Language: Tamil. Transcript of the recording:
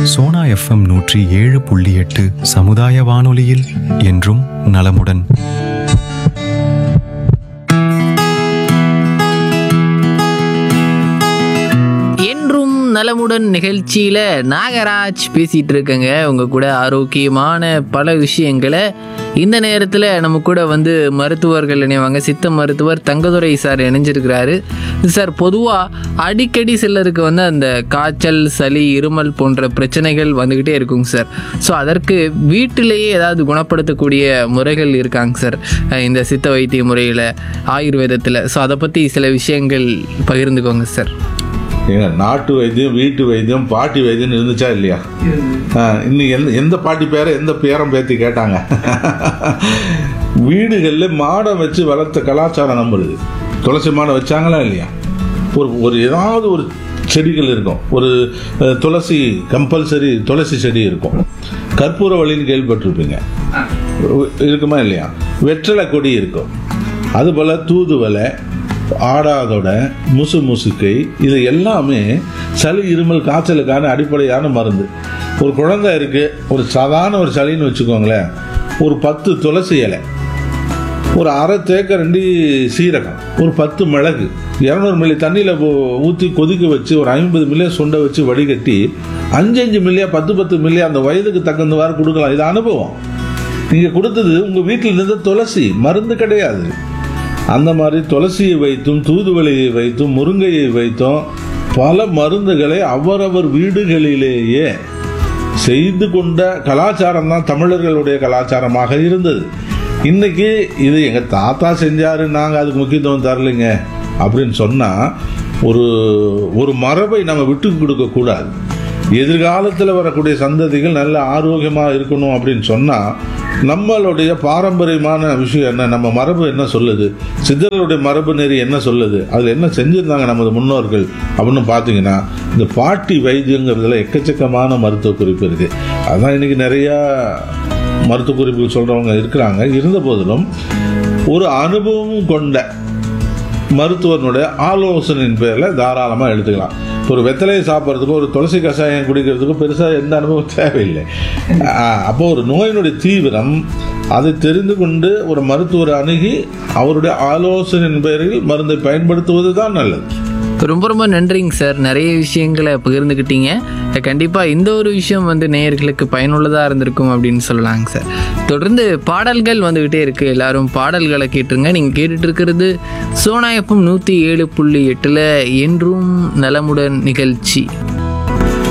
சோனா எஃப்எம் நூற்றி ஏழு புள்ளி எட்டு சமுதாய வானொலியில் என்றும் நலமுடன் என்றும் நலமுடன் நிகழ்ச்சியில் நாகராஜ் பேசிகிட்டு இருக்கேங்க உங்க கூட ஆரோக்கியமான பல விஷயங்களை இந்த நேரத்தில் நம்ம கூட வந்து மருத்துவர்கள் இணைவாங்க சித்த மருத்துவர் தங்கதுரை சார் இணைஞ்சிருக்கிறாரு சார் பொதுவாக அடிக்கடி சிலருக்கு வந்து அந்த காய்ச்சல் சளி இருமல் போன்ற பிரச்சனைகள் வந்துக்கிட்டே இருக்குங்க சார் ஸோ அதற்கு வீட்டிலேயே ஏதாவது குணப்படுத்தக்கூடிய முறைகள் இருக்காங்க சார் அஹ் இந்த சித்த வைத்திய முறையில் ஆயுர்வேதத்தில் ஸோ அதை பற்றி சில விஷயங்கள் பகிர்ந்துக்கோங்க சார் ஏங்க நாட்டு வைத்தியம் வீட்டு வைத்தியம் பாட்டி வைத்தியம் இருந்துச்சா இல்லையா ஆ, இன்னைக்கு எந்த எந்த பாட்டி பேரை எந்த பேரம் பேத்தி கேட்டாங்க வீடுகளில் மாடம் வச்சு வளர்த்த கலாச்சாரம் நம்மளுது துளசி மாடம் வச்சாங்களா இல்லையா ஒரு ஒரு ஏதாவது ஒரு செடிகள் இருக்கும் ஒரு அஹ், துளசி கம்பல்சரி துளசி செடி இருக்கும் கற்பூர வழின்னு கேள்விப்பட்டிருப்பீங்க இருக்குமா இல்லையா வெற்றிலை கொடி இருக்கும் அதுபோல் தூதுவளை ஆடாதொட முசு முசுக்கை இது எல்லாமே சளி இருமல் காய்ச்சலுக்கான அடிப்படையான மருந்து ஒரு குழந்தை இருக்கு ஒரு சாதாரண ஒரு சளின்னு வச்சுக்கோங்களேன் ஒரு பத்து துளசி இலை ஒரு அரை தேக்கரண்டி சீரகம் ஒரு பத்து மிளகு இரநூறு மில்லி தண்ணியில் ஊற்றி கொதிக்க வச்சு ஒரு ஐம்பது மில்லியை சுண்டை வச்சு வடிகட்டி அஞ்சு அஞ்சு மில்லியா பத்து பத்து மில்லியா அந்த வயதுக்கு தகுந்தவாறு கொடுக்கலாம் இது அனுபவம் நீங்கள் கொடுத்தது உங்கள் வீட்டில் இருந்த துளசி மருந்து கிடையாது அந்த மாதிரி துளசியை வைத்தும் தூதுவளையை வைத்தும் முருங்கையை வைத்தும் பல மருந்துகளை அவரவர் வீடுகளிலேயே செய்து கொண்ட கலாச்சாரம் தான் தமிழர்களுடைய கலாச்சாரமாக இருந்தது இன்னைக்கு இது எங்க தாத்தா செஞ்சாரு நாங்க அதுக்கு முக்கியத்துவம் தரலைங்க அப்படின்னு சொன்னா ஒரு ஒரு மரபை நம்ம விட்டு கொடுக்க கூடாது எதிர்காலத்தில் வரக்கூடிய சந்ததிகள் நல்ல ஆரோக்கியமாக இருக்கணும் அப்படின்னு சொன்னால் நம்மளுடைய பாரம்பரியமான விஷயம் என்ன நம்ம மரபு என்ன சொல்லுது சித்தர்களுடைய மரபு நெறி என்ன சொல்லுது அதில் என்ன செஞ்சுருந்தாங்க நமது முன்னோர்கள் அப்படின்னு பார்த்தீங்கன்னா இந்த பாட்டி வைத்தியங்கிறதுல எக்கச்சக்கமான மருத்துவ குறிப்பு இருக்குது அதான் இன்னைக்கு நிறையா மருத்துவ குறிப்புகள் சொல்கிறவங்க இருக்கிறாங்க இருந்த போதிலும் ஒரு அனுபவம் கொண்ட மருத்துவனுடைய ஆலோசனையின் பேரில் தாராளமாக எடுத்துக்கலாம் இப்போ ஒரு வெத்தலையை சாப்பிட்றதுக்கும் ஒரு துளசி கஷாயம் குடிக்கிறதுக்கும் பெருசாக எந்த அனுபவம் தேவையில்லை ஆஹ் அப்போ ஒரு நோயினுடைய தீவிரம் அதை தெரிந்து கொண்டு ஒரு மருத்துவரை அணுகி அவருடைய ஆலோசனையின் பேரில் மருந்தை பயன்படுத்துவது தான் நல்லது ரொம்ப ரொம்ப நன்றிங்க சார் நிறைய விஷயங்களை பகிர்ந்துக்கிட்டீங்க கண்டிப்பாக இந்த ஒரு விஷயம் வந்து நேயர்களுக்கு பயனுள்ளதாக இருந்திருக்கும் அப்படின்னு சொல்லலாங்க சார் தொடர்ந்து பாடல்கள் வந்துக்கிட்டே இருக்கு எல்லாரும் பாடல்களை கேட்டுருங்க நீங்கள் கேட்டுட்டு இருக்கிறது சோனாயப்பம் நூற்றி ஏழு புள்ளி எட்டில் என்றும் நலமுடன் நிகழ்ச்சி